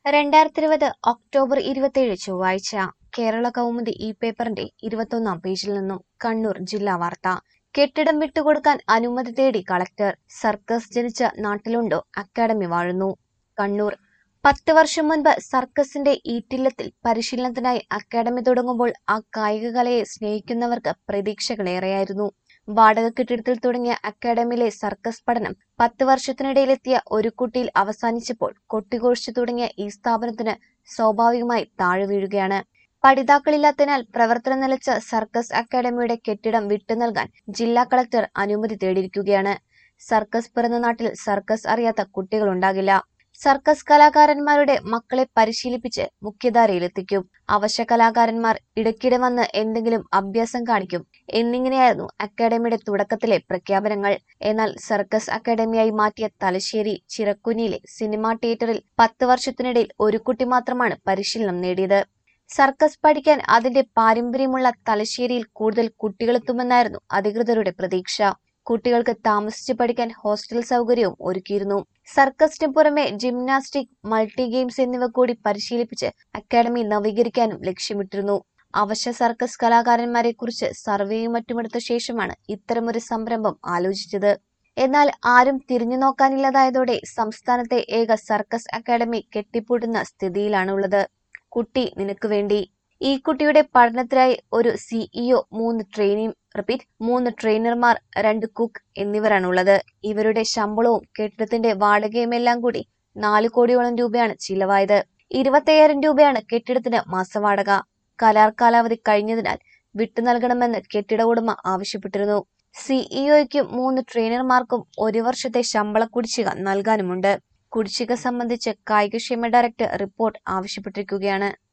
രണ്ടായിരത്തി ഇരുപത് ഒക്ടോബർ ഇരുപത്തിയേഴ് ചൊവ്വാഴ്ച കേരള കൗമുദി ഈ പേപ്പറിന്റെ ഇരുപത്തൊന്നാം പേജിൽ നിന്നും കണ്ണൂർ ജില്ലാ വാർത്ത കെട്ടിടം വിട്ടുകൊടുക്കാൻ അനുമതി തേടി കളക്ടർ സർക്കസ് ജനിച്ച നാട്ടിലുണ്ടോ അക്കാദമി വാഴുന്നു കണ്ണൂർ പത്ത് വർഷം മുൻപ് സർക്കസിന്റെ ഈറ്റില്ലത്തിൽ പരിശീലനത്തിനായി അക്കാദമി തുടങ്ങുമ്പോൾ ആ കായിക കലയെ സ്നേഹിക്കുന്നവർക്ക് പ്രതീക്ഷകളേറെയായിരുന്നു വാടക കെട്ടിടത്തിൽ തുടങ്ങിയ അക്കാദമിയിലെ സർക്കസ് പഠനം പത്ത് വർഷത്തിനിടയിലെത്തിയ ഒരു കുട്ടിയിൽ അവസാനിച്ചപ്പോൾ കൊട്ടിഘോഷിച്ചു തുടങ്ങിയ ഈ സ്ഥാപനത്തിന് സ്വാഭാവികമായി താഴെ വീഴുകയാണ് പഠിതാക്കളില്ലാത്തതിനാൽ പ്രവർത്തനം നിലച്ച സർക്കസ് അക്കാദമിയുടെ കെട്ടിടം വിട്ടു നൽകാൻ ജില്ലാ കളക്ടർ അനുമതി തേടിയിരിക്കുകയാണ് സർക്കസ് പിറന്ന നാട്ടിൽ സർക്കസ് അറിയാത്ത കുട്ടികളുണ്ടാകില്ല സർക്കസ് കലാകാരന്മാരുടെ മക്കളെ പരിശീലിപ്പിച്ച് മുഖ്യധാരയിലെത്തിക്കും അവശ്യ കലാകാരന്മാർ ഇടയ്ക്കിടെ വന്ന് എന്തെങ്കിലും അഭ്യാസം കാണിക്കും എന്നിങ്ങനെയായിരുന്നു അക്കാദമിയുടെ തുടക്കത്തിലെ പ്രഖ്യാപനങ്ങൾ എന്നാൽ സർക്കസ് അക്കാദമിയായി മാറ്റിയ തലശ്ശേരി ചിറക്കുനിയിലെ സിനിമാ തിയേറ്ററിൽ പത്ത് വർഷത്തിനിടയിൽ ഒരു കുട്ടി മാത്രമാണ് പരിശീലനം നേടിയത് സർക്കസ് പഠിക്കാൻ അതിന്റെ പാരമ്പര്യമുള്ള തലശ്ശേരിയിൽ കൂടുതൽ കുട്ടികളെത്തുമെന്നായിരുന്നു അധികൃതരുടെ പ്രതീക്ഷ കുട്ടികൾക്ക് താമസിച്ച് പഠിക്കാൻ ഹോസ്റ്റൽ സൗകര്യവും ഒരുക്കിയിരുന്നു സർക്കസിന് പുറമെ ജിംനാസ്റ്റിക് മൾട്ടി ഗെയിംസ് എന്നിവ കൂടി പരിശീലിപ്പിച്ച് അക്കാദമി നവീകരിക്കാനും ലക്ഷ്യമിട്ടിരുന്നു അവശ്യ സർക്കസ് കലാകാരന്മാരെ കുറിച്ച് സർവേയും മറ്റുമെടുത്ത ശേഷമാണ് ഇത്തരമൊരു സംരംഭം ആലോചിച്ചത് എന്നാൽ ആരും തിരിഞ്ഞു നോക്കാനില്ലാതായതോടെ സംസ്ഥാനത്തെ ഏക സർക്കസ് അക്കാദമി കെട്ടിപ്പൂട്ടുന്ന സ്ഥിതിയിലാണുള്ളത് കുട്ടി നിനക്ക് വേണ്ടി ഈ കുട്ടിയുടെ പഠനത്തിനായി ഒരു സിഇഒ മൂന്ന് ട്രെയിനിങ് റിപ്പീറ്റ് മൂന്ന് ട്രെയിനർമാർ രണ്ട് കുക്ക് എന്നിവരാണുള്ളത് ഇവരുടെ ശമ്പളവും കെട്ടിടത്തിന്റെ വാടകയും എല്ലാം കൂടി നാല് കോടിയോളം രൂപയാണ് ചിലവായത് ഇരുപത്തയ്യായിരം രൂപയാണ് കെട്ടിടത്തിന് മാസവാടക കരാർ കാലാവധി കഴിഞ്ഞതിനാൽ വിട്ടു നൽകണമെന്ന് കെട്ടിട ഉടമ ആവശ്യപ്പെട്ടിരുന്നു സിഇഒയ്ക്കും മൂന്ന് ട്രെയിനർമാർക്കും ഒരു വർഷത്തെ ശമ്പള കുടിശ്ശിക നൽകാനുമുണ്ട് കുടിശ്ശിക സംബന്ധിച്ച് കായികക്ഷേമ ഡയറക്ടർ റിപ്പോർട്ട് ആവശ്യപ്പെട്ടിരിക്കുകയാണ്